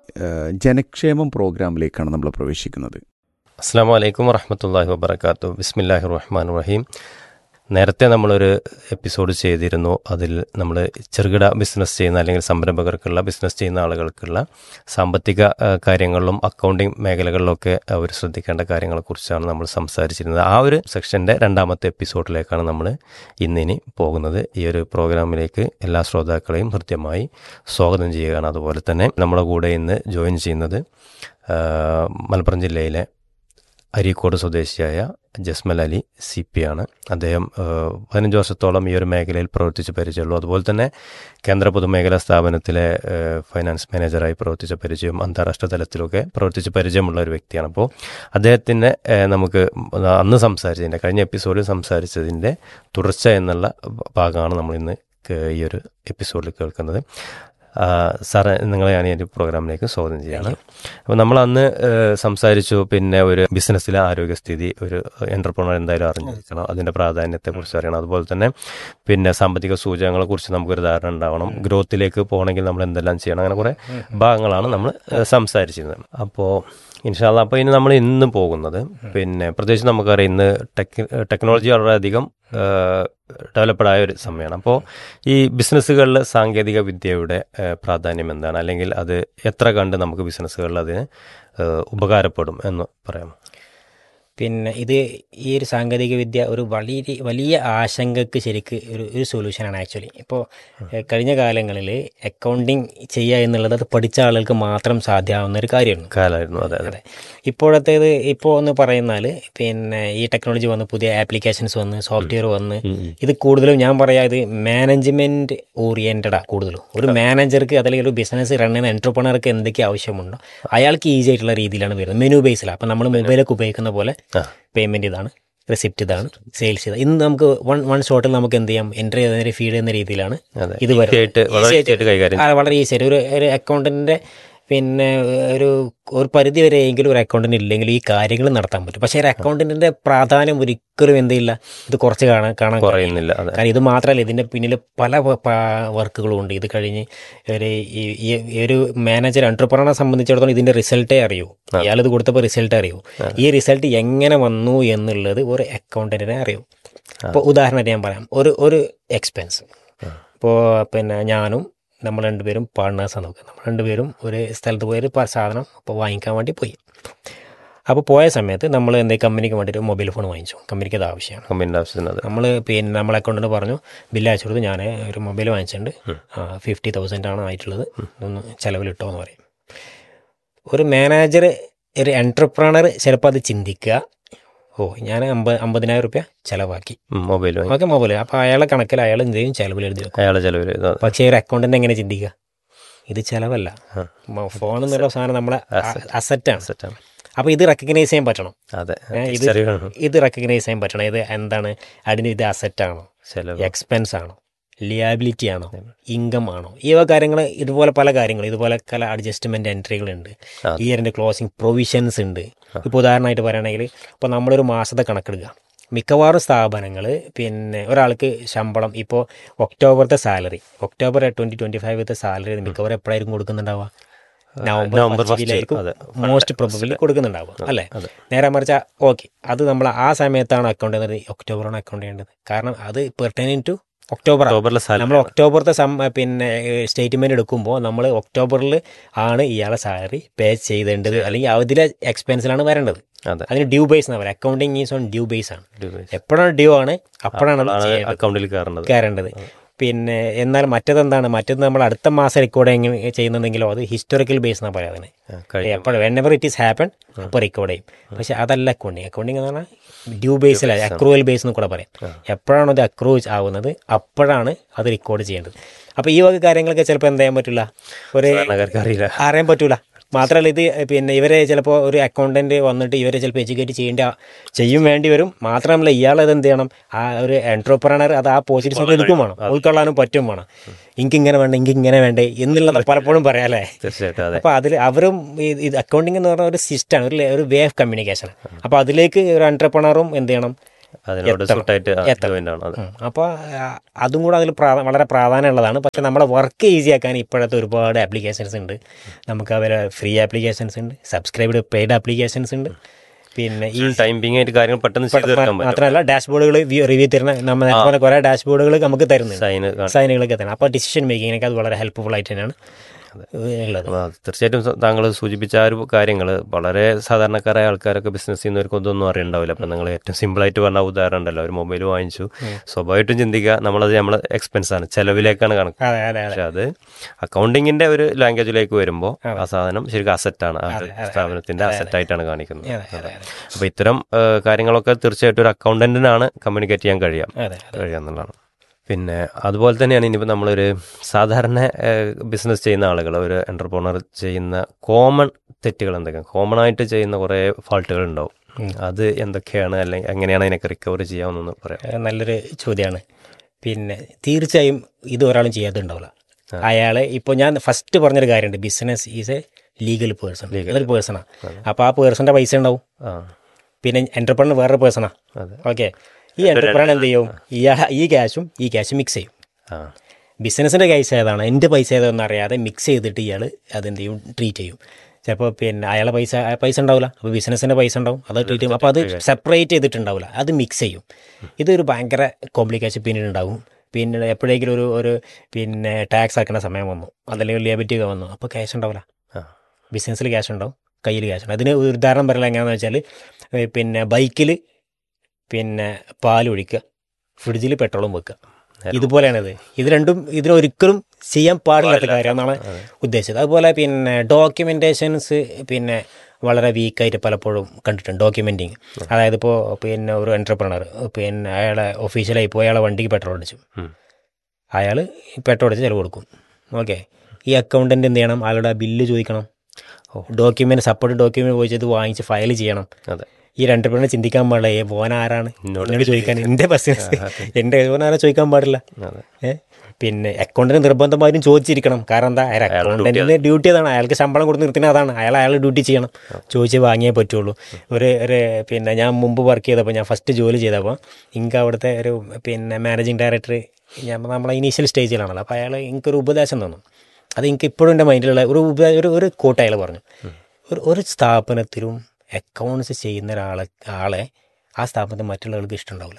ഏഹ്, ജനക്ഷേമം പ്രോഗ്രാമിലേക്കാണ് നമ്മൾ പ്രവേശിക്കുന്നത് അസ്സാം വലൈക്കും വറഹമത്തല്ലാഹി വബർക്കാത്തു ബിസ്മില്ലാഹി റഹ്മാൻ റഹീം നേരത്തെ നമ്മളൊരു എപ്പിസോഡ് ചെയ്തിരുന്നു അതിൽ നമ്മൾ ചെറുകിട ബിസിനസ് ചെയ്യുന്ന അല്ലെങ്കിൽ സംരംഭകർക്കുള്ള ബിസിനസ് ചെയ്യുന്ന ആളുകൾക്കുള്ള സാമ്പത്തിക ആ, കാര്യങ്ങളിലും അക്കൗണ്ടിങ് മേഖലകളിലൊക്കെ അവർ ശ്രദ്ധിക്കേണ്ട കാര്യങ്ങളെക്കുറിച്ചാണ് നമ്മൾ സംസാരിച്ചിരുന്നത് ആ ഒരു സെക്ഷൻ്റെ രണ്ടാമത്തെ എപ്പിസോഡിലേക്കാണ് നമ്മൾ ഇന്നിനി പോകുന്നത് ഈ ഒരു പ്രോഗ്രാമിലേക്ക് എല്ലാ ശ്രോതാക്കളെയും ഹൃദ്യമായി സ്വാഗതം ചെയ്യുകയാണ് അതുപോലെ തന്നെ നമ്മുടെ കൂടെ ഇന്ന് ജോയിൻ ചെയ്യുന്നത് ആ, മലപ്പുറം ജില്ലയിലെ അരീക്കോട് സ്വദേശിയായ ജസ്മൽ അലി സി പി ആണ് അദ്ദേഹം ഏഹ്, പതിനഞ്ച് വർഷത്തോളം ഈ ഒരു മേഖലയിൽ പ്രവർത്തിച്ച് പരിചയമുള്ളൂ അതുപോലെ തന്നെ കേന്ദ്ര പൊതുമേഖലാ സ്ഥാപനത്തിലെ ഏഹ്, ഫൈനാൻസ് മാനേജറായി പ്രവർത്തിച്ച പരിചയം അന്താരാഷ്ട്ര തലത്തിലൊക്കെ പ്രവർത്തിച്ച് പരിചയമുള്ള ഒരു വ്യക്തിയാണ് അപ്പോൾ അദ്ദേഹത്തിൻ്റെ ഏഹ്, നമുക്ക് അന്ന് സംസാരിച്ചതിൻ്റെ കഴിഞ്ഞ എപ്പിസോഡിൽ സംസാരിച്ചതിൻ്റെ തുടർച്ച എന്നുള്ള ഭാഗമാണ് നമ്മൾ ഇന്ന് കേ- ഈ ഒരു എപ്പിസോഡിൽ കേൾക്കുന്നത് ആ, സാറേ നിങ്ങളെ ഞാൻ ഈ ഒരു പ്രോഗ്രാമിലേക്ക് സ്വാഗതം ചെയ്യാണ് അപ്പോൾ നമ്മൾ അന്ന് ഏഹ്, സംസാരിച്ചു പിന്നെ ഒരു ബിസിനസ്സിലെ ആരോഗ്യസ്ഥിതി ഒരു എൻ്റർപ്രണർ എന്തായാലും അറിഞ്ഞിരിക്കണം അതിൻ്റെ പ്രാധാന്യത്തെക്കുറിച്ച് അറിയണം അതുപോലെ തന്നെ പിന്നെ സാമ്പത്തിക സൂചകങ്ങളെ കുറിച്ച് നമുക്കൊരു ധാരണ ഉണ്ടാവണം ഗ്രോത്തിലേക്ക് പോകണമെങ്കിൽ നമ്മൾ എന്തെല്ലാം ചെയ്യണം അങ്ങനെ കുറേ ഭാഗങ്ങളാണ് നമ്മൾ ഏഹ്, സംസാരിച്ചിരുന്നത് അപ്പോൾ ഇൻഷാല്ല അപ്പോൾ ഇനി നമ്മൾ ഇന്ന് പോകുന്നത് പിന്നെ പ്രത്യേകിച്ച് നമുക്കറിയാം ഇന്ന് ടെക് ടെക്നോളജി വളരെയധികം ഡെവലപ്ഡ് ആയ ഒരു സമയമാണ് അപ്പോൾ ഈ ബിസിനസ്സുകളിൽ സാങ്കേതിക വിദ്യയുടെ ഏഹ്, പ്രാധാന്യം എന്താണ് അല്ലെങ്കിൽ അത് എത്ര കണ്ട് നമുക്ക് ബിസിനസ്സുകളിൽ അതിന് ഏഹ്, ഉപകാരപ്പെടും എന്ന് പറയാം പിന്നെ ഇത് ഈ ഒരു സാങ്കേതിക വിദ്യ ഒരു വലിയ വലിയ ആശങ്കക്ക് ശരിക്ക് ഒരു ഒരു സൊല്യൂഷനാണ് ആക്ച്വലി ഇപ്പോൾ കഴിഞ്ഞ കാലങ്ങളിൽ അക്കൗണ്ടിങ് ചെയ്യുക എന്നുള്ളത് അത് പഠിച്ച ആളുകൾക്ക് മാത്രം സാധ്യമാവുന്ന ഒരു കാര്യമാണ് കാലമായിരുന്നു അതെ അതെ അതെ ഇപ്പോഴത്തേത് ഇപ്പോൾ എന്ന് പറയുന്നാൽ പിന്നെ ഈ ടെക്നോളജി വന്ന് പുതിയ ആപ്ലിക്കേഷൻസ് വന്ന് സോഫ്റ്റ്വെയർ വന്ന് ഇത് കൂടുതലും ഞാൻ പറയാം ഇത് മാനേജ്മെൻറ്റ് ഓറിയൻറ്റഡാണ് കൂടുതലും ഒരു മാനേജർക്ക് അതല്ലെങ്കിൽ ഒരു ബിസിനസ് റൺ ചെയ്യുന്ന എൻ്റർപ്രണർക്ക് എന്തൊക്കെ ആവശ്യമുണ്ടോ അയാൾക്ക് ഈസി ആയിട്ടുള്ള രീതിയിലാണ് വരുന്നത് മെനു ബേസിലാണ് അപ്പം നമ്മൾ മൊബൈലൊക്കെ ഉപയോഗിക്കുന്ന പോലെ ആ. പേയ്മെൻറ്റ് ഇതാണ് റെസിപ്റ്റ് ഇതാണ് സെയിൽസ് ഇതാണ് ഇന്ന് നമുക്ക് വൺ വൺ ഷോട്ടിൽ നമുക്ക് എന്ത് ചെയ്യാം എൻട്രി ചെയ്യുന്ന ഫീഡ് ചെയ്യുന്ന രീതിയിലാണ് അതെ ഇത് വരുന്നത്. ഈസിയായിട്ട് വളരെ Easy ആയിട്ട് ഈസിയായിട്ട് കൈകാര്യം ആ, വളരെ ഈസി ആയിട്ട് ഒരു ഒരു അക്കൗണ്ടന്റിന്റെ പിന്നെ ഒരു ഒരു പരിധി വരെയെങ്കിലും ഒരു അക്കൗണ്ടന്റ് ഇല്ലെങ്കിൽ ഈ കാര്യങ്ങൾ നടത്താൻ പറ്റും പക്ഷേ ഒരു അക്കൗണ്ടന്റിന്റെ പ്രാധാന്യം ഒരിക്കലും എന്തില്ല ഇത് കുറച്ച് കാണാൻ കാണാൻ കഴിയില്ല. കുറയുന്നില്ല അതെ കാരണം ഇത് മാത്രമല്ല ഇതിന്റെ പിന്നിൽ പല വ- പ- വർക്കുകളും ഉണ്ട് ഇത് കഴിഞ്ഞ് ഒരു ഈ- ഈ ഈ ഒരു മാനേജർ എന്റർപ്രണറെ സംബന്ധിച്ചിടത്തോളം ഇതിന്റെ റിസൾട്ടേ അറിയൂ ഇയാൾ ഇത് കൊടുത്തപ്പോൾ റിസൾട്ട് അറിയൂ ഈ റിസൾട്ട് എങ്ങനെ വന്നു എന്നുള്ളത് ഒരു അക്കൗണ്ടന്റിനെ അറിയൂ ഇപ്പോൾ ഉദാഹരണമായിട്ട് ഞാൻ പറയാം ഒരു ഒരു എക്സ്പെൻസ് ഇപ്പോൾ പിന്നെ ഞാനും നമ്മൾ രണ്ടുപേരും പാർട്ട്നേഴ്സാണ് നോക്കുക നമ്മൾ രണ്ടുപേരും ഒരു സ്ഥലത്ത് പോയി ഒരു പ- സാധനം ഇപ്പോൾ വാങ്ങിക്കാൻ വേണ്ടി പോയി അപ്പോൾ പോയ സമയത്ത് നമ്മൾ എന്തെങ്കിലും കമ്പനിക്ക് വേണ്ടിയിട്ട് മൊബൈൽ ഫോൺ വാങ്ങിച്ചു കമ്പനിക്ക് അത് ആവശ്യമാണ് കമ്പനിയുടെ ആവശ്യത്തിന് അതെ നമ്മൾ പിന്നെ നമ്മളെ അക്കൗണ്ടിന് പറഞ്ഞു ബില്ല് അയച്ചു കൊടുത്ത് ഞാൻ ഒരു മൊബൈൽ വാങ്ങിച്ചിട്ടുണ്ട് ഫിഫ്റ്റി തൗസൻഡ് ആണ് ആയിട്ടുള്ളത് ഒന്ന് ചിലവിലിട്ടോ എന്ന് പറയും ഒരു മാനേജർ ഒരു എൻ്റർപ്രണർ ചിലപ്പോൾ അത് ചിന്തിക്കുക ഓ ഞാൻ അമ്പത് അമ്പതിനായിരം റുപ്യ ചിലവാക്കി മൊബൈൽ വാങ്ങി ഓക്കെ മൊബൈൽ അപ്പോൾ അയാളെ കണക്കിൽ അയാൾ എന്ത് ചെയ്യും ചിലവിൽ എഴുതി വെക്കും അയാളെ ചിലവിൽ പക്ഷേ ഒരു അക്കൗണ്ടന്റ് എങ്ങനെ ചിന്തിക്കുക ഇത് ചിലവല്ല ആ. ഫോൺ എന്നുള്ള സാധനം നമ്മളെ അസറ്റാണ് സെറ്റാണ് അപ്പോൾ ഇത് റെക്കഗ്നൈസ് ചെയ്യാൻ പറ്റണം അതെ ഏ, ഇത് തിരിച്ചറിവാണ് ഇത് റെക്കഗ്നൈസ് ചെയ്യാൻ പറ്റണം ഇത് എന്താണ് അതിന് ഇത് അസറ്റാണോ ചെലവ് എക്സ്പെൻസ് ആണോ ലിയാബിലിറ്റി ആണോ ഇൻകം ആണോ ഈ വക കാര്യങ്ങൾ ഇതുപോലെ പല കാര്യങ്ങൾ ഇതുപോലെ പല അഡ്ജസ്റ്റ്മെന്റ് എൻട്രികളുണ്ട് ആ. ഇയറിന്റെ ക്ലോസിംഗ് പ്രൊവിഷൻസ് ഉണ്ട് ഇപ്പോൾ ഉദാഹരണമായിട്ട് പറയുകയാണെങ്കിൽ ഇപ്പോൾ നമ്മളൊരു മാസത്തെ കണക്കെടുക്കുക മിക്കവാറും സ്ഥാപനങ്ങൾ പിന്നെ ഒരാൾക്ക് ശമ്പളം ഇപ്പോൾ ഒക്ടോബറത്തെ സാലറി ഒക്ടോബർ ട്വൻറ്റി ട്വൻറ്റി ഫൈവത്തെ സാലറി മിക്കവാറും എപ്പോഴായിരിക്കും കൊടുക്കുന്നുണ്ടാവുക നവംബർ നവംബർ first, ഫസ്റ്റിലായിരിക്കും അതെ. മോസ്റ്റ് പ്രോബബിളി കൊടുക്കുന്നുണ്ടാവുക അല്ലേ അതെ. നേരെ മറിച്ച ഓക്കെ അത് നമ്മൾ ആ സമയത്താണ് അക്കൗണ്ട് ചെയ്യുന്നത് ഒക്ടോബറാണ് അക്കൗണ്ട് ചെയ്യേണ്ടത് കാരണം അത് പെർട്ടൈനിങ് ടു ഒക്ടോബർ ഒക്ടോബറിലെ സാലറി നമ്മൾ ഒക്ടോബറത്തെ സം പിന്നെ സ്റ്റേറ്റ്മെന്റ് എടുക്കുമ്പോൾ നമ്മൾ ഒക്ടോബറിൽ ആണ് ഇയാളെ സാലറി പേ ചെയ്തേണ്ടത് അല്ലെങ്കിൽ അതിലെ എക്സ്പെൻസിലാണ് വരേണ്ടത് അതെ അതിന് ഡ്യൂ ബേസ് എന്നാണ് പറയുക accounting is on due base ആണ് രൂപ എപ്പോഴാണ് ഡ്യൂ ആണ് അപ്പോഴാണ് അത് ആണ് ചെയ്യേണ്ടത് അക്കൗണ്ടിൽ കയറേണ്ടത് കയറേണ്ടത് പിന്നെ എന്നാൽ മറ്റേതെന്താണ് മറ്റേത് നമ്മൾ അടുത്ത മാസം റെക്കോർഡ് എങ്ങനെ ചെയ്യുന്നുണ്ടെങ്കിലോ അത് ഹിസ്റ്റോറിക്കൽ ബേസ് എന്നാണ് പറയുന്നത് ആ, കഴിഞ്ഞ എപ്പോഴും whenever it is happen അപ്പോൾ റെക്കോർഡ് ചെയ്യും പക്ഷെ അതല്ല അക്കൗണ്ടിങ് അക്കൗണ്ടിങ് എന്ന് പറഞ്ഞാൽ ഡ്യൂ ബേസിലല്ല അക്രൂവൽ ബേസ് എന്ന് കൂടെ പറയാം എപ്പോഴാണ് അത് അക്രൂവ് ആവുന്നത് അപ്പോഴാണ് അത് റെക്കോർഡ് ചെയ്യേണ്ടത് അപ്പോൾ ഈ വക കാര്യങ്ങളൊക്കെ ചിലപ്പോൾ എന്ത് ചെയ്യാൻ പറ്റില്ല ഒരു സാധാരണക്കാർക്ക് അറിയില്ല അറിയാൻ പറ്റൂല മാത്രമല്ല ഇത് പിന്നെ ഇവരെ ചിലപ്പോൾ ഒരു അക്കൗണ്ടന്റ് വന്നിട്ട് ഇവരെ ചിലപ്പോൾ എഡ്യൂക്കേറ്റ് ചെയ്യേണ്ട ചെയ്യും വേണ്ടി വരും മാത്രമല്ല ഇയാൾ അത് എന്ത് ചെയ്യണം ആ ഒരു എൻട്രപ്രണർ അത് ആ പോസിറ്റീവ്സ് എടുക്കും വേണം ഉൾക്കൊള്ളാനും പറ്റും വേണം ഇങ്ങനെ വേണ്ട ഇങ്ങനെ വേണ്ടേ എന്നുള്ളത് പലപ്പോഴും പറയാം അല്ലേ തീർച്ചയായിട്ടും അതെ അപ്പോൾ അതിൽ അവരും ഈ- ഇത് അക്കൗണ്ടിങ് എന്ന് പറഞ്ഞ ഒരു സിസ്റ്റമാണ് ഒരു ഒരു വേ ഓഫ് കമ്മ്യൂണിക്കേഷൻ അപ്പോൾ അതിലേക്ക് ഒരു എൻട്രപ്രണറും എന്ത് ചെയ്യണം അതിനോട് എത്തണം. സൂട്ടായിട്ട് എത്തണം. ജോയിൻ്റ് ആണ് അത് അപ്പോൾ അതും കൂടെ അതിൽ പ്രാ വളരെ പ്രാധാന്യമുള്ളതാണ് പക്ഷെ നമ്മുടെ വർക്ക് ഈസി ആക്കാൻ ഇപ്പോഴത്തെ ഒരുപാട് ആപ്ലിക്കേഷൻസ് ഉണ്ട് നമുക്ക് അവരെ ഫ്രീ ആപ്ലിക്കേഷൻസ് ഉണ്ട് സബ്സ്ക്രൈബ്ഡ് പെയ്ഡ് ആപ്ലിക്കേഷൻസ് ഉണ്ട് പിന്നെ ഈ ടൈമിംഗ് ആയിട്ട് കാര്യങ്ങൾ പെട്ടെന്ന് ചെയ്ത് തീർക്കാൻ പറ്റും മാത്രമല്ല ഡാഷ്ബോർഡുകൾ റിവ്യൂ തരുന്ന നമ്മൾ നേരത്തെ കുറേ ഡാഷ്ബോർഡുകൾ നമുക്ക് തരുന്നുണ്ട് സൈന് സൈനുകളൊക്കെ തരണം അപ്പോൾ ഡിസിഷൻ മേക്കിങ്ങിനൊക്കെ അത് വളരെ ഹെൽപ്ഫുൾ ആയിട്ട് തന്നെയാണ് ഉള്ളത് അപ്പോൾ തീർച്ചയായിട്ടും സ- താങ്കൾ സൂചിപ്പിച്ച ആ ഒരു കാര്യങ്ങൾ വളരെ സാധാരണക്കാരായ ആൾക്കാരൊക്കെ ബിസിനസ് ചെയ്യുന്നവർക്ക് ഒന്നും അറിയണ്ടാവില്ല അപ്പം നിങ്ങൾ ഏറ്റവും സിമ്പിളായിട്ട് പറഞ്ഞ ഉദാഹരണം ഉണ്ടല്ലോ ഒരു മൊബൈൽ വാങ്ങിച്ചു സ്വാഭാവികമായിട്ടും ചിന്തിക്കുക നമ്മളത് നമ്മൾ എക്സ്പെൻസ് ആണ് ചെലവിലേക്കാണ് കണക്ക് അതെ അതെ അതെ പക്ഷെ അത് അക്കൗണ്ടിങ്ങിന്റെ ഒരു ലാംഗ്വേജിലേക്ക് വരുമ്പോൾ ആ സാധനം ശരിക്കും അസറ്റാണ് ആ ഒരു സ്ഥാപനത്തിന്റെ അസറ്റായിട്ടാണ് കാണിക്കുന്നത് അതെ അതെ അതെ അപ്പോൾ ഇത്തരം ആ, കാര്യങ്ങളൊക്കെ തീർച്ചയായിട്ടും ഒരു അക്കൗണ്ടന്റിനാണ് കമ്മ്യൂണിക്കേറ്റ് ചെയ്യാൻ കഴിയാം അതെ കഴിയുക എന്നുള്ളതാണ് പിന്നെ അതുപോലെ തന്നെയാണ് ഇനിയിപ്പോൾ നമ്മളൊരു സാധാരണ ബിസിനസ് ചെയ്യുന്ന ആളുകൾ ഒരു എൻ്റർപ്രോണർ ചെയ്യുന്ന കോമൺ തെറ്റുകൾ എന്തൊക്കെയാണ് കോമൺ ആയിട്ട് ചെയ്യുന്ന കുറേ ഫാൾട്ടുകൾ ഉണ്ടാവും അത് എന്തൊക്കെയാണ് അല്ലെങ്കിൽ എങ്ങനെയാണ് അതിനൊക്കെ റിക്കവർ ചെയ്യാമെന്നൊന്ന് പറയാം അത് നല്ലൊരു ചോദ്യമാണ് പിന്നെ തീർച്ചയായും ഇത് ഒരാളും ചെയ്യാത്തുണ്ടാവില്ല അയാൾ ഇപ്പോൾ ഞാൻ ഫസ്റ്റ് പറഞ്ഞൊരു കാര്യമുണ്ട് business is a legal person അതൊരു പേഴ്സണാണ് അപ്പോൾ ആ പേഴ്സൻ്റെ പൈസ ഉണ്ടാവും ആ പിന്നെ എൻ്റർപ്രണർ വേറൊരു പേഴ്സണാണ് അതെ ഓക്കെ ഈ എൻ്റർപ്രണർ എന്ത് ചെയ്യും ഈ ഈ ക്യാഷും ഈ ക്യാഷും മിക്സ് ചെയ്യും ആ ബിസിനസ്സിൻ്റെ പൈസ ഏതാണ് എൻ്റെ പൈസ ഏതാണെന്ന് അറിയാതെ മിക്സ് ചെയ്തിട്ട് ഇയാൾ അതെന്ത് ചെയ്യും ട്രീറ്റ് ചെയ്യും ചിലപ്പോൾ പിന്നെ അയാളെ പൈസ ആ പൈസ ഉണ്ടാവില്ല അപ്പോൾ ബിസിനസ്സിൻ്റെ പൈസ ഉണ്ടാവും അത് ട്രീറ്റ് ചെയ്യും അപ്പോൾ അത് സെപ്പറേറ്റ് ചെയ്തിട്ടുണ്ടാവില്ല അത് മിക്സ് ചെയ്യും ഇതൊരു ഭയങ്കര കോംപ്ലിക്കേഷൻ പിന്നീട് ഉണ്ടാവും പിന്നെ എപ്പോഴെങ്കിലും ഒരു ഒരു പിന്നെ ടാക്സ് ആക്കുന്ന സമയം വന്നു അതല്ലെങ്കിൽ ലിയബിലിറ്റി ഒക്കെ വന്നു അപ്പോൾ ക്യാഷ് ഉണ്ടാവില്ല ആ ബിസിനസ്സിൽ ക്യാഷ് ഉണ്ടാവും കയ്യിൽ ക്യാഷ് ഉണ്ടാവും അതിന് ഒരു ഉദാഹരണം പറയുന്നത് എങ്ങനെയാണെന്ന് വെച്ചാൽ ഏ, പിന്നെ ബൈക്കിൽ പിന്നെ പാൽ ഒഴിക്കുക ഫ്രിഡ്ജിൽ പെട്രോളും വെക്കുക ഇതുപോലെയാണിത് ഇത് രണ്ടും ഇതിനൊരിക്കലും ചെയ്യാൻ പാടില്ലാത്ത കാര്യമെന്നാണ് ഉദ്ദേശിച്ചത് അതുപോലെ പിന്നെ ഡോക്യുമെൻറ്റേഷൻസ് പിന്നെ വളരെ വീക്കായിട്ട് പലപ്പോഴും കണ്ടിട്ടുണ്ട് ഡോക്യുമെൻറ്റിങ് അതായത് ഇപ്പോൾ പിന്നെ ഒരു എൻ്റർപ്രണർ പിന്നെ അയാളെ ഒഫീഷ്യലായി പോയി അയാളെ വണ്ടിക്ക് പെട്രോൾ അടിച്ചു ഉം. അയാൾ പെട്രോൾ അടിച്ച് ചിലവ് കൊടുക്കും ഓക്കെ ഈ അക്കൗണ്ടൻ്റ് എന്ത് ചെയ്യണം അയാളുടെ ബില്ല് ചോദിക്കണം ഡോക്യുമെന്റ് സപ്പോർട്ട് ഡോക്യുമെന്റ് പോയി ഇത് വാങ്ങിച്ച് ഫയൽ ചെയ്യണം അതെ ഈ രണ്ട് പേരും ചിന്തിക്കാൻ പാടില്ല ഏ ഓൻ ആരാണ് എന്നോട് എന്നോട് ചോദിക്കാൻ എൻ്റെ ബിസിനസ് എൻ്റെ ഓൻ ആരാ ചോദിക്കാൻ പാടില്ല അതെ ഏ പിന്നെ അക്കൗണ്ടിന് നിർബന്ധമായും ചോദിച്ചിരിക്കണം കാരണം എന്താ അയാൾ അക്കൗണ്ടന്റിന് ഡ്യൂട്ടി അതാണ് അയാൾക്ക് ശമ്പളം കൊടുത്ത് നിർത്തുന്നത് അതാണ് അയാൾ അയാൾ ഡ്യൂട്ടി ചെയ്യണം ചോദിച്ച് വാങ്ങിയേ പറ്റുള്ളൂ ഒരു ഒരു പിന്നെ ഞാൻ മുമ്പ് വർക്ക് ചെയ്തപ്പോൾ ഞാൻ ഫസ്റ്റ് ജോലി ചെയ്തപ്പോൾ എനിക്ക് അവിടുത്തെ ഒരു പിന്നെ മാനേജിങ് ഡയറക്ടർ ഞാൻ നമ്മളെ ഇനീഷ്യൽ സ്റ്റേജിലാണല്ലോ അപ്പോൾ അയാൾ എനിക്കൊരു ഉപദേശം തന്നു അത് എനിക്ക് ഇപ്പോഴും എൻ്റെ മൈൻഡിലുള്ള ഒരു ഉപ ഒരു ഒരു കോട്ട് അയാൾ പറഞ്ഞു ഒരു ഒരു സ്ഥാപനത്തിലും അക്കൗണ്ട്സ് ചെയ്യുന്ന ഒരാളെ ആളെ ആ സ്ഥാപനത്തിൽ മറ്റുള്ളവർക്ക് ഇഷ്ടമുണ്ടാവില്ല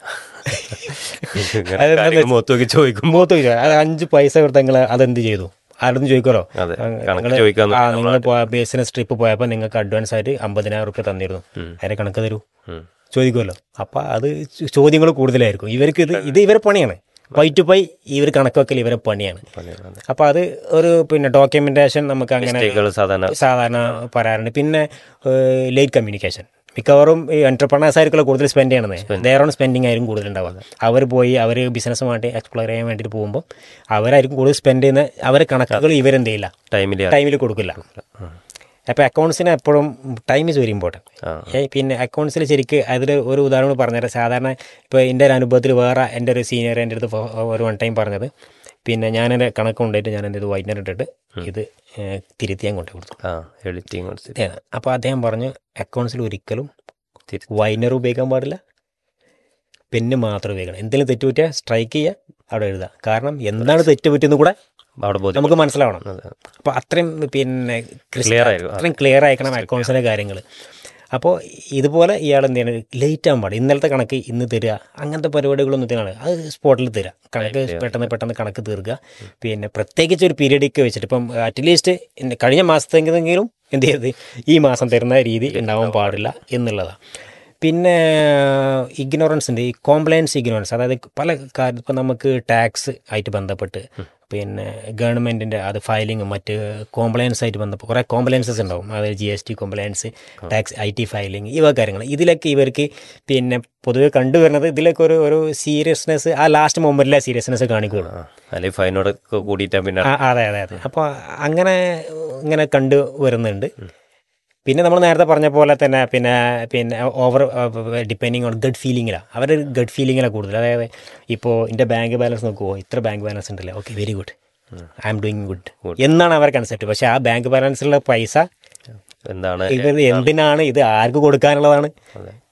ഇങ്ങനെ കാര്യങ്ങൾ മുഖത്ത് നോക്കി ചോദിക്കും മൂത്ത് ചോദിച്ചു അത് അഞ്ച് പൈസ കൊടുത്ത നിങ്ങൾ അതെന്ത് ചെയ്തു ആരും ചോദിക്കറോ അതെ കണക്ക് ചോദിക്കാൻ ആ നിങ്ങൾ ബിസിനസ് ട്രിപ്പ് പോയപ്പോൾ നിങ്ങൾക്ക് അഡ്വാൻസ് ആയിട്ട് അമ്പതിനായിരം റുപ്യ തന്നിരുന്നു അതിന്റെ കണക്ക് തരൂ ഉം. ചോദിക്കുമല്ലോ അപ്പം അത് ചോദ്യങ്ങൾ കൂടുതലായിരിക്കും ഇവർക്ക് ഇത് ഇത് ഇവരെ പണിയാണ് പൈ ടു പൈ ഇവർ കണക്ക് വെക്കൽ ഇവരെ പണിയാണ് അതെ. അപ്പോൾ അത് ഒരു പിന്നെ ഡോക്യുമെന്റേഷൻ നമുക്ക് അങ്ങനെ മിസ്റ്റേക്കുകൾ സാധാരണ സാധാരണ പറയാറുണ്ട് പിന്നെ ലേറ്റ് കമ്മ്യൂണിക്കേഷൻ മിക്കവാറും ഈ എന്റർപ്രണേഴ്സ് ആയിരിക്കുമല്ലോ കൂടുതൽ സ്പെൻഡ് ചെയ്യണത് നേരെ ഓൺ സ്പെൻഡിങ് ആയിരിക്കും കൂടുതൽ ഉണ്ടാവുക അവർ പോയി അവർ ബിസിനസ്സുമായിട്ട് എക്സ്പ്ലോർ ചെയ്യാൻ വേണ്ടിയിട്ട് പോകുമ്പോൾ അവരായിരിക്കും കൂടുതൽ സ്പെൻഡ് ചെയ്യുന്ന അവരെ കണക്കുകൾ ഇവരെന്ത് ചെയ്യില്ല ടൈമിൽ ടൈമിൽ കൊടുക്കില്ല അപ്പോൾ അക്കൗണ്ട്സിന് എപ്പോഴും ടൈം ഇസ് വെരി ഇമ്പോർട്ടൻറ്റ് ആ. പിന്നെ അക്കൗണ്ട്സിൽ ശരിക്ക് അതിൽ ഒരു ഉദാഹരണം പറഞ്ഞുതരാം സാധാരണ ഇപ്പോൾ എൻ്റെ ഒരു അനുഭവത്തിൽ വേറെ എൻ്റെ ഒരു സീനിയർ എൻ്റെ അടുത്ത് ഫ- ഒരു വൺ ടൈം പറഞ്ഞത് പിന്നെ ഞാൻ എൻ്റെ കണക്ക് കൊണ്ടുപോയിട്ട് ഞാൻ എൻ്റെ ഇത് വൈകുന്നേരം ഇട്ടിട്ട് ഇത് ഏഹ്, തിരുത്തി ഞാൻ കൊണ്ടു കൊടുത്തു ആ എഡിറ്റിംഗ് അപ്പോൾ അദ്ദേഹം പറഞ്ഞു അക്കൗണ്ട്സിൽ ഒരിക്കലും തിരുത്തി. വൈനർ ഉപയോഗിക്കാൻ പാടില്ല പെന്ന് മാത്രം ഉപയോഗിക്കണം എന്തെങ്കിലും തെറ്റ് പറ്റിയാൽ സ്ട്രൈക്ക് ചെയ്യുക അവിടെ എഴുതുക കാരണം എന്താണ് തെറ്റ് പറ്റിയെന്ന് കൂടെ അവിടെ ബോധ്യം നമുക്ക് മനസ്സിലാവണം അതെ. അപ്പോൾ അത്രയും പിന്നെ ക്രിസ്റ്റ- Clear ആയിരിക്കും. അത്രയും ക്ലിയർ ആയിരിക്കണം അക്കൗണ്ട്സിൻ്റെ കാര്യങ്ങൾ അപ്പോൾ ഇതുപോലെ ഇയാൾ എന്ത് ചെയ്യണം ലേറ്റ് ആകാൻ പാടില്ല ഇന്നലത്തെ കണക്ക് ഇന്ന് തരിക അങ്ങനത്തെ പരിപാടികളൊന്നും ഇതിനാണ് അത് സ്പോട്ടിൽ തരിക കണക്ക് പെട്ടെന്ന് പെട്ടെന്ന് കണക്ക് തീർക്കുക പിന്നെ പ്രത്യേകിച്ച് ഒരു പീരീഡിക്ക് വെച്ചിട്ട് ഇപ്പം അറ്റ്ലീസ്റ്റ് കഴിഞ്ഞ മാസത്തെങ്കിലും എന്ത് ചെയ്ത് ഈ മാസം തരുന്ന രീതി ഉണ്ടാവാൻ പാടില്ല എന്നുള്ളതാണ് പിന്നെ ഇഗ്നോറൻസിൻ്റെ ഈ കോംപ്ലയൻസ് ഇഗ്നോറൻസ് അതായത് പല കാര്യം ഇപ്പം നമുക്ക് ടാക്സ് ആയിട്ട് ബന്ധപ്പെട്ട് പിന്നെ ഗവൺമെൻറ്റിൻ്റെ അത് ഫയലിങ്ങും മറ്റ് കോംപ്ലയൻസ് ആയിട്ട് ബന്ധപ്പെട്ട് കുറേ കോംപ്ലയൻസസ് ഉണ്ടാവും അതായത് G S T compliance tax I T filing ഇവ കാര്യങ്ങൾ ഇതിലൊക്കെ ഇവർക്ക് പിന്നെ പൊതുവെ കണ്ടുവരുന്നത് ഇതിലൊക്കെ ഒരു ഒരു സീരിയസ്നെസ് ആ ലാസ്റ്റ് മൊമെൻറ്റിലെ സീരിയസ്നെസ് കാണിക്കുകയുള്ളൂ ആ അല്ലെങ്കിൽ ഫൈനോട് കൂടിയിട്ടാ പിന്നെ ആ, അതെ അതെ അതെ അപ്പോൾ അങ്ങനെ ഇങ്ങനെ കണ്ടു വരുന്നുണ്ട് പിന്നെ നമ്മൾ നേരത്തെ പറഞ്ഞ പോലെ തന്നെ പിന്നെ പിന്നെ ഓവർ ഡിപ്പെൻഡിങ് ഓൺ ഗഡ് ഫീലിങ്ങിലാണ് അവരുടെ ഗഡ് ഫീലിങ്ങിലാണ് കൂടുതൽ അതായത് ഇപ്പോൾ എൻ്റെ ബാങ്ക് ബാലൻസ് നോക്കുമോ ഇത്ര ബാങ്ക് ബാലൻസ് ഉണ്ടല്ലേ okay very good I'm doing good എന്നാണ് അവരുടെ കൺസെപ്റ്റ് പക്ഷേ ആ ബാങ്ക് ബാലൻസിലുള്ള പൈസ എന്താണ് ഇവർ എന്തിനാണ് ഇത് ആർക്ക് കൊടുക്കാനുള്ളതാണ്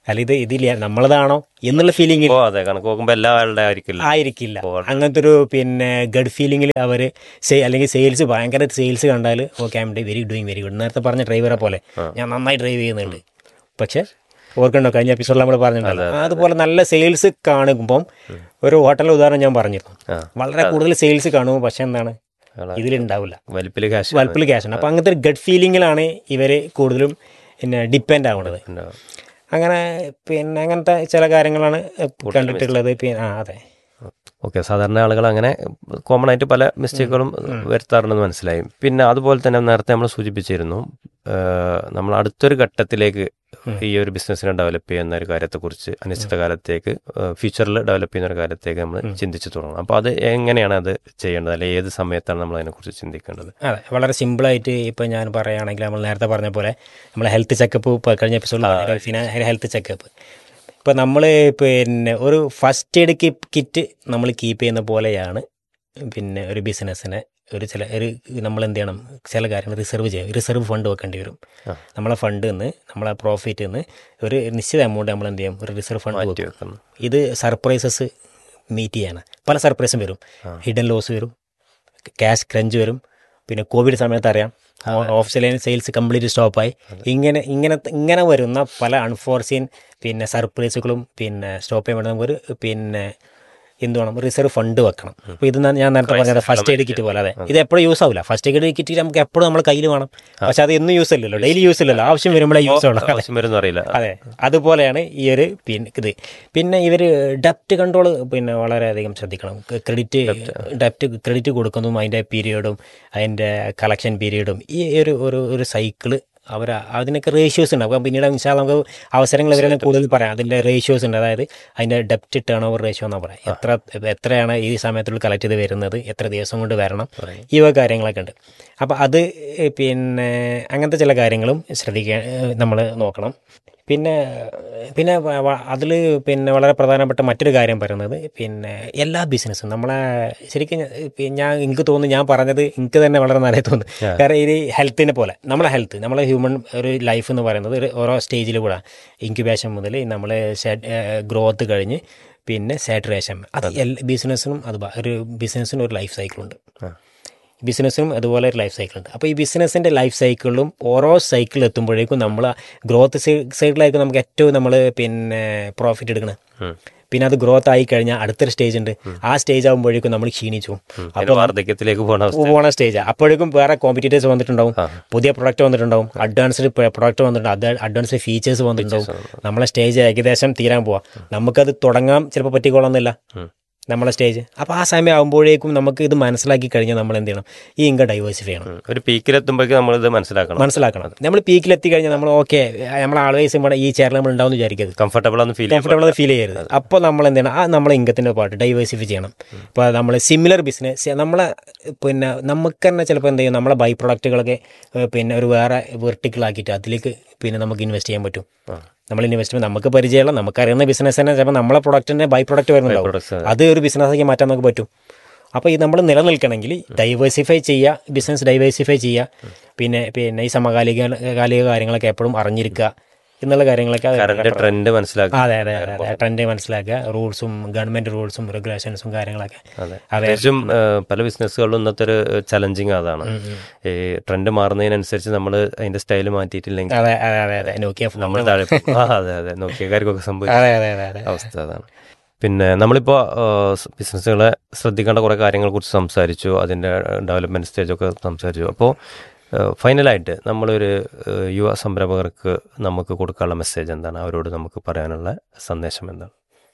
അല്ല ഇത് ഇതില്ല നമ്മളതാണോ എന്നുള്ള ഫീലിംഗ് ഓ അതെ കണക്ക് നോക്കുമ്പോൾ എല്ലാ ആളുടെ ആയിരിക്കില്ല ആയിരിക്കില്ല അങ്ങനത്തെ ഒരു പിന്നെ ഗഡ് ഫീലിംഗിൽ അവർ അല്ലെങ്കിൽ സെയിൽസ് ഭയങ്കര സെയിൽസ് കണ്ടാൽ okay I'm very doing very good നേരത്തെ പറഞ്ഞ ഡ്രൈവറെ പോലെ ഞാൻ നന്നായി ഡ്രൈവ് ചെയ്യുന്നുണ്ട് പക്ഷേ ഓർക്കണ്ടോ കഴിഞ്ഞ എപ്പിസോഡിൽ നമ്മൾ പറഞ്ഞിട്ടുണ്ടല്ലോ അതുപോലെ നല്ല സെയിൽസ് കാണുമ്പം ഒരു ഹോട്ടലിൽ ഉദാഹരണം ഞാൻ പറഞ്ഞിരുന്നു ആ. വളരെ കൂടുതൽ സെയിൽസ് കാണുമ്പോൾ പക്ഷെ എന്താണ് ഇതിലുണ്ടാവില്ല വലിപ്പിൽ ക്യാഷ് വൽപ്പിൽ ക്യാഷ് ഉണ്ട് അപ്പോൾ അങ്ങനത്തെ ഒരു ഗഡ് ഫീലിങ്ങിലാണ് ഇവർ കൂടുതലും പിന്നെ ഡിപ്പെൻഡ് ആവുന്നത് അങ്ങനെ പിന്നെ അങ്ങനത്തെ ചില കാര്യങ്ങളാണ് കണ്ടിട്ടുള്ളത് പിന്നെ ആ അതെ ഓക്കെ സാധാരണ ആളുകൾ അങ്ങനെ കോമൺ ആയിട്ട് പല മിസ്റ്റേക്കുകളും വരുത്താറുണ്ടെന്ന് മനസ്സിലായി പിന്നെ അതുപോലെ തന്നെ നേരത്തെ നമ്മൾ സൂചിപ്പിച്ചിരുന്നു ഏഹ്, നമ്മൾ അടുത്തൊരു ഘട്ടത്തിലേക്ക് ഈ ഒരു ബിസിനസ്സിനെ ഡെവലപ്പ് ചെയ്യുന്ന ഒരു കാര്യത്തെക്കുറിച്ച് അനിശ്ചിത കാലത്തേക്ക് ഫ്യൂച്ചറിൽ ഡെവലപ്പ് ചെയ്യുന്ന ഒരു കാര്യത്തേക്ക് നമ്മൾ ചിന്തിച്ചു തുടങ്ങണം അപ്പോൾ അത് എങ്ങനെയാണ് അത് ചെയ്യേണ്ടത് അല്ലെങ്കിൽ ഏത് സമയത്താണ് നമ്മൾ അതിനെക്കുറിച്ച് ചിന്തിക്കേണ്ടത് അതെ വളരെ സിമ്പിളായിട്ട് ഇപ്പം ഞാൻ പറയുകയാണെങ്കിൽ നമ്മൾ നേരത്തെ പറഞ്ഞ പോലെ നമ്മൾ ഹെൽത്ത് ചെക്കപ്പ് ഇപ്പോൾ കഴിഞ്ഞ എപ്പിസോഡിൽ ഹെൽത്ത് ചെക്കപ്പ് ഇപ്പോൾ നമ്മൾ പിന്നെ ഒരു ഫസ്റ്റ് എയ്ഡ് കിറ്റ് നമ്മൾ കീപ്പ് ചെയ്യുന്ന പോലെയാണ് പിന്നെ ഒരു ബിസിനസ്സിനെ ഒരു ചില ഒരു നമ്മൾ എന്ത് ചെയ്യണം ചില കാര്യങ്ങൾ റിസർവ് ചെയ്യും റിസർവ് ഫണ്ട് വെക്കേണ്ടി വരും ആ. നമ്മളെ ഫണ്ട് നിന്ന് നമ്മളെ പ്രോഫിറ്റ് നിന്ന് ഒരു നിശ്ചിത എമൗണ്ട് നമ്മൾ എന്ത് ചെയ്യും ഒരു റിസർവ് ഫണ്ട് മാറ്റി വെക്കും വെക്കുന്നു ഇത് സർപ്രൈസസ് മീറ്റ് ചെയ്യാണ് പല സർപ്രൈസും വരും ഹിഡൻ ലോസ് വരും ക്യാഷ് ക്രഞ്ച് വരും പിന്നെ കോവിഡ് സമയത്ത് അറിയാം ഓഫ് ലൈൻ സെയിൽസ് കംപ്ലീറ്റ് സ്റ്റോപ്പായി ഇങ്ങനെ ഇങ്ങനെ ഇങ്ങനെ വരുന്ന പല അൺഫോർസീൻ പിന്നെ സർപ്രൈസുകളും പിന്നെ സ്റ്റോപ്പ് ചെയ്യാൻ വേണ്ടി നമുക്കൊരു പിന്നെ എന്ത് വേണം റിസർവ് ഫണ്ട് വെക്കണം അപ്പോൾ ഇത് ഞാൻ നേരത്തെ പറഞ്ഞത് ഫസ്റ്റ് എയ്ഡ് കിറ്റ് പോലെ അതെ ഇത് എപ്പോഴും യൂസ് ആവില്ല ഫസ്റ്റ് എയ്ഡ് കിറ്റ് നമുക്ക് എപ്പോഴും നമ്മുടെ കയ്യിൽ വേണം പക്ഷെ അത് എന്നും യൂസ് അല്ലല്ലോ ഡെയിലി യൂസ് ഇല്ലല്ലോ ആവശ്യം വരുമ്പോഴേ യൂസ് ഉള്ളൂ ആവശ്യം വരുമെന്ന് അറിയില്ല അതെ അതുപോലെയാണ് ഈ ഒരു പിന്നെ ഇത് പിന്നെ ഇവർ ഡെപ്റ്റ് കൺട്രോൾ പിന്നെ വളരെയധികം ശ്രദ്ധിക്കണം ക്രെഡിറ്റ് ഡെപ്റ്റ് ക്രെഡിറ്റ് കൊടുക്കുന്നതും അതിൻ്റെ പീരീഡും അതിൻ്റെ കളക്ഷൻ പീരീഡും ഈ ഒരു ഒരു ഒരു സൈക്കിള് അവർ അതിനൊക്കെ റേഷ്യോസ് ഉണ്ട് അപ്പോൾ പിന്നീട് ഇൻഷാ നമുക്ക് അവസരങ്ങൾ ഇവരെ കൂടുതൽ പറയാം അതിൻ്റെ റേഷ്യോസ് ഉണ്ട് അതായത് അതിൻ്റെ ഡെപ്റ്റ് ടേൺ ഓവർ റേഷ്യോ എന്നാ പറയാം എത്ര എത്രയാണ് ഈ സമയത്തുള്ളിൽ കളക്ട് ചെയ്ത് വരുന്നത് എത്ര ദിവസം കൊണ്ട് വരണം ഈ വക കാര്യങ്ങളൊക്കെ ഉണ്ട് അപ്പോൾ അത് പിന്നെ അങ്ങനത്തെ ചില കാര്യങ്ങളും ശ്രദ്ധിക്കാൻ നമ്മൾ നോക്കണം പിന്നെ പിന്നെ അതിൽ പിന്നെ വളരെ പ്രധാനപ്പെട്ട മറ്റൊരു കാര്യം പറയുന്നത് പിന്നെ എല്ലാ ബിസിനസ്സും നമ്മളെ ശരിക്കും ഞാൻ- ഇപ്പ ഞാൻ എനിക്ക് തോന്നുന്നു ഞാൻ പറഞ്ഞത് എനിക്ക് തന്നെ വളരെ നല്ലതായി തോന്നുന്നു കാരണം ഇത് ഹെൽത്തിനെ പോലെ നമ്മളെ ഹെൽത്ത് നമ്മളെ ഹ്യൂമൻ ഒരു ലൈഫ് എന്ന് പറയുന്നത് ഒരു ഓരോ സ്റ്റേജിൽ കൂടെ ഇൻക്യുബേഷൻ മുതൽ നമ്മൾ ഗ്രോത്ത് കഴിഞ്ഞ് പിന്നെ സാറ്റുറേഷൻ അത് എല്ലാ ബിസിനസ്സിനും അത് ബ- ഒരു ബിസിനസ്സിനും ഒരു ലൈഫ് സൈക്കിളുണ്ട് ബിസിനസ്സിനും അതുപോലെ ഒരു ലൈഫ് സൈക്കിൾ ഉണ്ട് അപ്പോൾ ഈ ബിസിനസ്സിൻ്റെ ലൈഫ് സൈക്കിളിലും ഓരോ സൈക്കിൾ എത്തുമ്പോഴേക്കും നമ്മൾ ഗ്രോത്ത് സൈക്കിളായിരിക്കും നമുക്ക് ഏറ്റവും നമ്മൾ പിന്നെ പ്രോഫിറ്റ് എടുക്കണം പിന്നെ അത് ഗ്രോത്ത് ആയി കഴിഞ്ഞാൽ അടുത്തൊരു സ്റ്റേജ് ഉണ്ട് ആ സ്റ്റേജ് ആകുമ്പോഴേക്കും നമ്മൾ ക്ഷീണിച്ചു പോകും പിന്നെ വാർദ്ധക്യത്തിലേക്ക് പോകണ അവസ്ഥ പോണ സ്റ്റേജ് അപ്പോഴേക്കും വേറെ കോമ്പറ്റീറ്റേഴ്സ് വന്നിട്ടുണ്ടാവും പുതിയ പ്രൊഡക്റ്റ് വന്നിട്ടുണ്ടാവും അഡ്വാൻസ്ഡ് പ്രൊഡക്റ്റ് വന്നിട്ടുണ്ടാവും അത് അഡ്വാൻസ്ഡ് ഫീച്ചേഴ്സ് വന്നിട്ടുണ്ടാവും നമ്മളെ സ്റ്റേജ് ഏകദേശം തീരാൻ പോവാം നമുക്കത് തുടങ്ങാൻ ചിലപ്പോൾ പറ്റിക്കോളന്നില്ല നമ്മളെ സ്റ്റേജ് അപ്പോൾ ആ സമയം ആകുമ്പോഴേക്കും നമുക്ക് ഇത് മനസ്സിലാക്കി കഴിഞ്ഞാൽ നമ്മൾ എന്ത് ചെയ്യണം ഈ ഇൻകം ഡൈവേഴ്സിഫൈ ചെയ്യണം ഒരു പീക്കിലെത്തുമ്പോഴേക്കും നമ്മളിത് മനസ്സിലാക്കണം മനസ്സിലാക്കണം നമ്മൾ പീക്കിലെത്തി കഴിഞ്ഞാൽ നമ്മൾ ഓക്കെ നമ്മൾ ആൾവേസ് ഇവിടെ ഈ ചെയറിൽ നമ്മൾ ഉണ്ടാവും വിചാരിക്കരുത് കംഫർട്ടബിൾ ആണെന്ന് ഫീൽ കംഫർട്ടബിൾ ഫീൽ ചെയ്യരുത് അപ്പോൾ നമ്മൾ എന്ത് ചെയ്യണം ആ നമ്മളെ ഇൻകത്തിൻ്റെ പാട്ട് ഡൈവേഴ്സിഫൈ ചെയ്യണം ഇപ്പോൾ നമ്മൾ സിമിലർ ബിസിനസ് നമ്മളെ പിന്നെ നമുക്ക് തന്നെ ചിലപ്പോൾ എന്ത് ചെയ്യും നമ്മളെ ബൈ പ്രൊഡക്റ്റുകളൊക്കെ ഏഹ്, പിന്നെ ഒരു വേറെ വെർട്ടിക്കലാക്കിയിട്ട് അതിലേക്ക് പിന്നെ നമുക്ക് ഇൻവെസ്റ്റ് ചെയ്യാൻ പറ്റും നമ്മൾ ഇൻവെസ്റ്റ്മെന്റ് നമുക്ക് പരിചയമുള്ള നമുക്കറിയുന്ന ബിസിനസ് തന്നെ ചിലപ്പോൾ നമ്മളെ പ്രൊഡക്റ്റിൻ്റെ ബൈ പ്രൊഡക്റ്റ് വരുന്നുണ്ടാവും products, അത് ഒരു ബിസിനസ്സാക്കി മാറ്റാൻ നമുക്ക് പറ്റും അപ്പോൾ ഇത് നമ്മൾ നിലനിൽക്കണമെങ്കിൽ ഡൈവേഴ്സിഫൈ ചെയ്യുക ബിസിനസ് ഡൈവേഴ്സിഫൈ ചെയ്യുക പിന്നെ പിന്നെ ഈ സമകാലിക കാലിക കാര്യങ്ങളൊക്കെ എപ്പോഴും അറിഞ്ഞിരിക്കുക എന്നുള്ള കാര്യങ്ങളൊക്കെ അത് കറണ്ട് ട്രെൻഡ് മനസ്സിലാക്കുക അതെ അതെ അതെ അതെ ട്രെൻഡ് മനസ്സിലാക്കുക റൂൾസും ഗവൺമെന്റ് റൂൾസും റെഗുലേഷൻസും കാര്യങ്ങളൊക്കെ അതെ അതെ പ്രത്യേകിച്ചും ഏഹ്, പല ബിസിനസ്സുകളിലും ഇന്നത്തെ ഒരു ചലഞ്ചിങ് അതാണ് ഈ ട്രെൻഡ് മാറുന്നതിനനുസരിച്ച് നമ്മൾ അതിന്റെ സ്റ്റൈൽ മാറ്റിയിട്ടില്ലെങ്കിൽ അതെ അതെ അതെ അതെ നോക്കിയ ഫോൺ നമ്മൾ താഴെ പോകും. ആ, അതെ അതെ നോക്കിയക്കാർക്കൊക്കെ സംഭവിച്ച അതെ അതെ അതെ അതെ അവസ്ഥ അതാണ് പിന്നെ നമ്മളിപ്പോൾ ബിസിനസ്സുകളെ ശ്രദ്ധിക്കേണ്ട കുറേ കാര്യങ്ങളെ കുറിച്ച് സംസാരിച്ചു അതിൻ്റെ ഡെവലപ്മെൻറ്റ് സ്റ്റേജൊക്കെ സംസാരിച്ചു അപ്പോൾ ഫൈനലായിട്ട് നമ്മളൊരു ഏഹ്, യുവ സംരംഭകർക്ക് നമുക്ക് കൊടുക്കാനുള്ള മെസ്സേജ് എന്താണ് അവരോട് നമുക്ക് പറയാനുള്ള സന്ദേശം എന്താണ്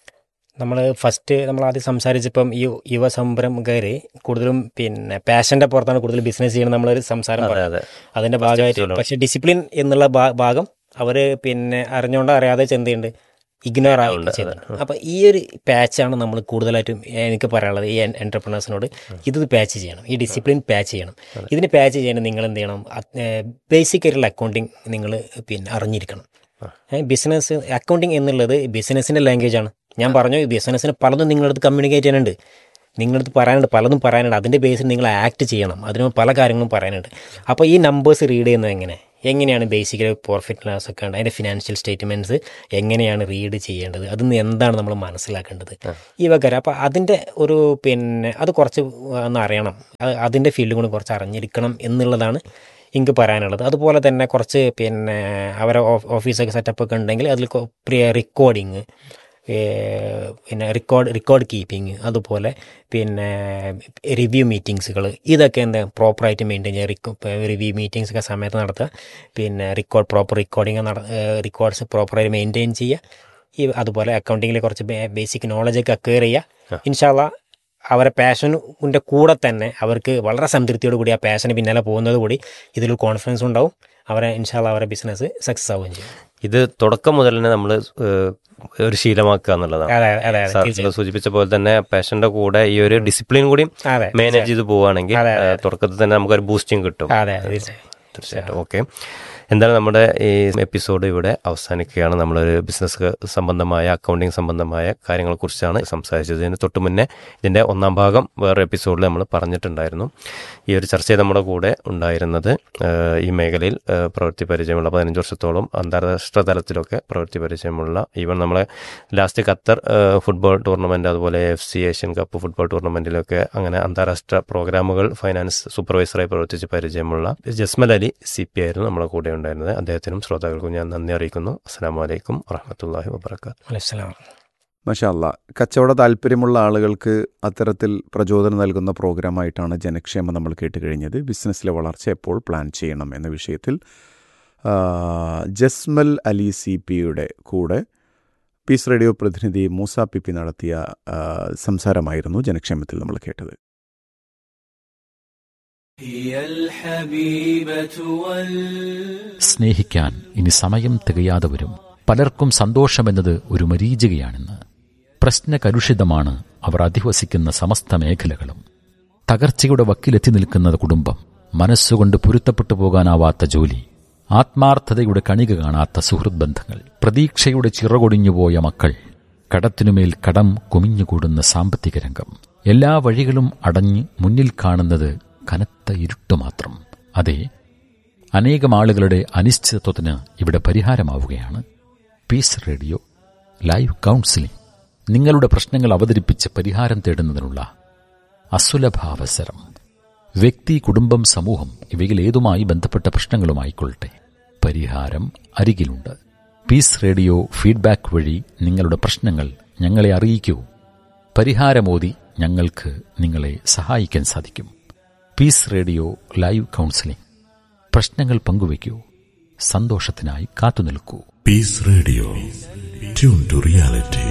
നമ്മൾ ഫസ്റ്റ് നമ്മൾ ആദ്യം സംസാരിച്ചപ്പം ഈ യുവ സംരംഭകർ കൂടുതലും പിന്നെ പാഷന്റെ പുറത്താണ് കൂടുതൽ ബിസിനസ് ചെയ്യണം നമ്മളൊരു സംസാരം അതെ പറഞ്ഞു അതെ അതിന്റെ ഭാഗമായിട്ട് പക്ഷേ ഡിസിപ്ലിൻ എന്നുള്ള ഭാ- ഭാഗം അവർ പിന്നെ അറിഞ്ഞുകൊണ്ട് അറിയാതെ ചെന്തുണ്ട് ഇഗ്നോർ ആയി ചെയ്യുന്നുണ്ട് അപ്പോൾ ഈ ഒരു പാച്ചാണ് നമ്മൾ കൂടുതലായിട്ടും എനിക്ക് പറയാനുള്ളത് ഈ എൻ്റർപ്രണേഴ്സിനോട് ഇത് പാച്ച് ചെയ്യണം ഈ ഡിസിപ്ലിൻ പാച്ച് ചെയ്യണം ഇതിന് പാച്ച് ചെയ്യാൻ നിങ്ങൾ എന്ത് ചെയ്യണം ബേസിക് ആയിട്ടുള്ള അക്കൗണ്ടിങ് നിങ്ങൾ പിന്നെ അറിഞ്ഞിരിക്കണം ബിസിനസ് അക്കൗണ്ടിങ് എന്നുള്ളത് ബിസിനസ്സിൻ്റെ ലാംഗ്വേജ് ആണ് ഞാൻ പറഞ്ഞു ബിസിനസ്സിന് പലതും നിങ്ങളടുത്ത് കമ്മ്യൂണിക്കേറ്റ് ചെയ്യാനുണ്ട് നിങ്ങളടുത്ത് പറയാനുണ്ട് പലതും പറയാനുണ്ട് അതിൻ്റെ ബേസിൽ നിങ്ങൾ ആക്ട് ചെയ്യണം അതിന് പല കാര്യങ്ങളും പറയാനുണ്ട് അപ്പോൾ ഈ നമ്പേഴ്സ് റീഡ് ചെയ്യുന്നത് എങ്ങനെ എങ്ങനെയാണ് ബേസിക്കലി പ്രോഫിറ്റ് ലോസ് ഒക്കെ ഉണ്ട് അതിൻ്റെ ഫിനാൻഷ്യൽ സ്റ്റേറ്റ്മെൻറ്റ്സ് എങ്ങനെയാണ് റീഡ് ചെയ്യേണ്ടത് അതിൽ നിന്ന് എന്താണ് നമ്മൾ മനസ്സിലാക്കേണ്ടത് ഈ വകര അപ്പോൾ അതിൻ്റെ ഒരു പിന്നെ അത് കുറച്ച് ഒന്ന് അറിയണം അത് അതിൻ്റെ ഫീൽഡ് കൂടി കുറച്ച് അറിഞ്ഞിരിക്കണം എന്നുള്ളതാണ് എനിക്ക് പറയാനുള്ളത് അതുപോലെ തന്നെ കുറച്ച് പിന്നെ അവരെ ഓ- ഓഫീസൊക്കെ സെറ്റപ്പ് ഒക്കെ ഉണ്ടെങ്കിൽ അതിൽ റെക്കോർഡിങ് പിന്നെ റെക്കോർഡ് റെക്കോർഡ് കീപ്പിംഗ് അതുപോലെ പിന്നെ റിവ്യൂ മീറ്റിങ്സുകൾ ഇതൊക്കെ എന്താ പ്രോപ്പറായിട്ട് മെയിൻറ്റെയിൻ ചെയ്യുക റിവ്യൂ മീറ്റിങ്സ് ഒക്കെ സമയത്ത് നടത്തുക പിന്നെ റെക്കോർഡ് പ്രോപ്പർ റെക്കോർഡിങ് നട റെക്കോർഡ്സ് പ്രോപ്പറായിട്ട് മെയിൻറ്റെയിൻ ചെയ്യുക ഈ അതുപോലെ അക്കൗണ്ടിങ്ങിൽ കുറച്ച് ബേസിക് നോളജൊക്കെ അക്വയർ ചെയ്യുക ഇൻഷാല്ല അവരെ പാഷനിൻ്റെ കൂടെ തന്നെ അവർക്ക് വളരെ സംതൃപ്തിയോട് കൂടി ആ പാഷന് പിന്നാലെ പോകുന്നത് കൂടി ഇതിൽ കോൺഫിഡൻസ് ഉണ്ടാവും അവരെ ഇൻഷാല്ല അവരെ ബിസിനസ് സക്സസ് ആവുകയും ചെയ്യും ഇത് തുടക്കം മുതൽ തന്നെ നമ്മൾ ഒരു ശീലമാക്കുക എന്നുള്ളതാണ് അതെ അതെ അതെ സാർ തീർച്ചയായും. സൂചിപ്പിച്ച പോലെ തന്നെ പാഷന്റെ കൂടെ ഈ ഒരു ഡിസിപ്ലിൻ കൂടി അതെ മാനേജ് ചെയ്ത് പോവുകയാണെങ്കിൽ അതെ, അതെ, ഏഹ്, തുടക്കത്തിൽ തന്നെ നമുക്കൊരു ബൂസ്റ്റിംഗ് കിട്ടും അതെ തീർച്ചയായും തീർച്ചയായിട്ടും ഓക്കെ എന്തായാലും നമ്മുടെ ഈ എപ്പിസോഡ് ഇവിടെ അവസാനിക്കുകയാണ് നമ്മളൊരു ബിസിനസ് സംബന്ധമായ അക്കൗണ്ടിങ് സംബന്ധമായ കാര്യങ്ങളെക്കുറിച്ചാണ് സംസാരിച്ചത് ഇതിന് തൊട്ട് മുന്നേ ഇതിൻ്റെ ഒന്നാം ഭാഗം വേറെ എപ്പിസോഡിൽ നമ്മൾ പറഞ്ഞിട്ടുണ്ടായിരുന്നു ഈ ഒരു ചർച്ചയിൽ നമ്മുടെ കൂടെ ഉണ്ടായിരുന്നത് ഏഹ്, ഈ മേഖലയിൽ ഏഹ്, പ്രവൃത്തി പരിചയമുള്ള പതിനഞ്ച് വർഷത്തോളം അന്താരാഷ്ട്ര തലത്തിലൊക്കെ പ്രവൃത്തി പരിചയമുള്ള ഈവൻ നമ്മളെ ലാസ്റ്റ് ഖത്തർ ഏഹ്, ഫുട്ബോൾ ടൂർണമെൻറ്റ് അതുപോലെ F C Asian cup football ടൂർണമെൻറ്റിലൊക്കെ അങ്ങനെ അന്താരാഷ്ട്ര പ്രോഗ്രാമുകൾ ഫൈനാൻസ് സൂപ്പർവൈസറായി പ്രവർത്തിച്ച് പരിചയമുള്ള ജസ്മൽ അലി സി പി ആയിരുന്നു നമ്മുടെ കൂടെ ഉണ്ടായിരുന്നത് അദ്ദേഹത്തിനും ശ്രോതാക്കൾക്കും ഞാൻ നന്ദി അറിയിക്കുന്നു അസ്സാം വലൈക്കും വറഹമത്തല്ലാഹി വാബർക്കാത്തു അലൈഹിസ്സലാം മഷാല്ല കച്ചവട താല്പര്യമുള്ള ആളുകൾക്ക് അത്തരത്തിൽ പ്രചോദനം നൽകുന്ന പ്രോഗ്രാമായിട്ടാണ് ജനക്ഷേമം നമ്മൾ കേട്ട് കഴിഞ്ഞത് ബിസിനസ്സിലെ വളർച്ച എപ്പോൾ പ്ലാൻ ചെയ്യണം എന്ന വിഷയത്തിൽ ആ, ജസ്മൽ അലി സി പിയുടെ കൂടെ പീസ് റേഡിയോ പ്രതിനിധി മൂസ പി പി നടത്തിയ ആ, സംസാരമായിരുന്നു ജനക്ഷേമത്തിൽ നമ്മൾ കേട്ടത് هي الحبيبة وال സ്നേഹിക്കാൻ ഇനി സമയം തികയാതെ വരും പലർക്കും സന്തോഷമെന്നത് ഒരു മരീചികയാണെന്ന് പ്രശ്നകലുഷിതമാണ് അവർ അധിവസിക്കുന്ന സമസ്ത മേഖലകളും തകർച്ചയുടെ വക്കിലെത്തി നിൽക്കുന്ന കുടുംബം മനസ്സുകൊണ്ട് പൊരുത്തപ്പെട്ടു പോകാനാവാത്ത ജോലി ആത്മാർത്ഥതയുടെ കണിക കാണാത്ത സുഹൃത് ബന്ധങ്ങൾ പ്രതീക്ഷയുടെ ചിറകൊടിഞ്ഞുപോയ മക്കൾ കടത്തിനുമേൽ കടം കുമിഞ്ഞുകൂടുന്ന സാമ്പത്തിക രംഗം എല്ലാ വഴികളും അടഞ്ഞ് മുന്നിൽ കാണുന്നത് കനത്ത ഇരുട്ട് മാത്രം അതെ അനേകം ആളുകളുടെ അനിശ്ചിതത്വത്തിന് ഇവിടെ പരിഹാരമാവുകയാണ് പീസ് റേഡിയോ ലൈവ് കൗൺസിലിംഗ് നിങ്ങളുടെ പ്രശ്നങ്ങൾ അവതരിപ്പിച്ച് പരിഹാരം തേടുന്നതിനുള്ള അസുലഭാവസരം വ്യക്തി കുടുംബം സമൂഹം ഇവയിൽ ഏതുമായി ബന്ധപ്പെട്ട പ്രശ്നങ്ങളുമായിക്കൊള്ളട്ടെ പരിഹാരം അരികിലുണ്ട് പീസ് റേഡിയോ ഫീഡ്ബാക്ക് വഴി നിങ്ങളുടെ പ്രശ്നങ്ങൾ ഞങ്ങളെ അറിയിക്കൂ പരിഹാരമോതി ഞങ്ങൾക്ക് നിങ്ങളെ സഹായിക്കാൻ സാധിക്കും പീസ് റേഡിയോ ലൈവ് കൗൺസിലിംഗ് പ്രശ്നങ്ങൾ പങ്കുവയ്ക്കൂ സന്തോഷത്തിനായി കാത്തുനിൽക്കൂ Peace Radio. Tune to reality.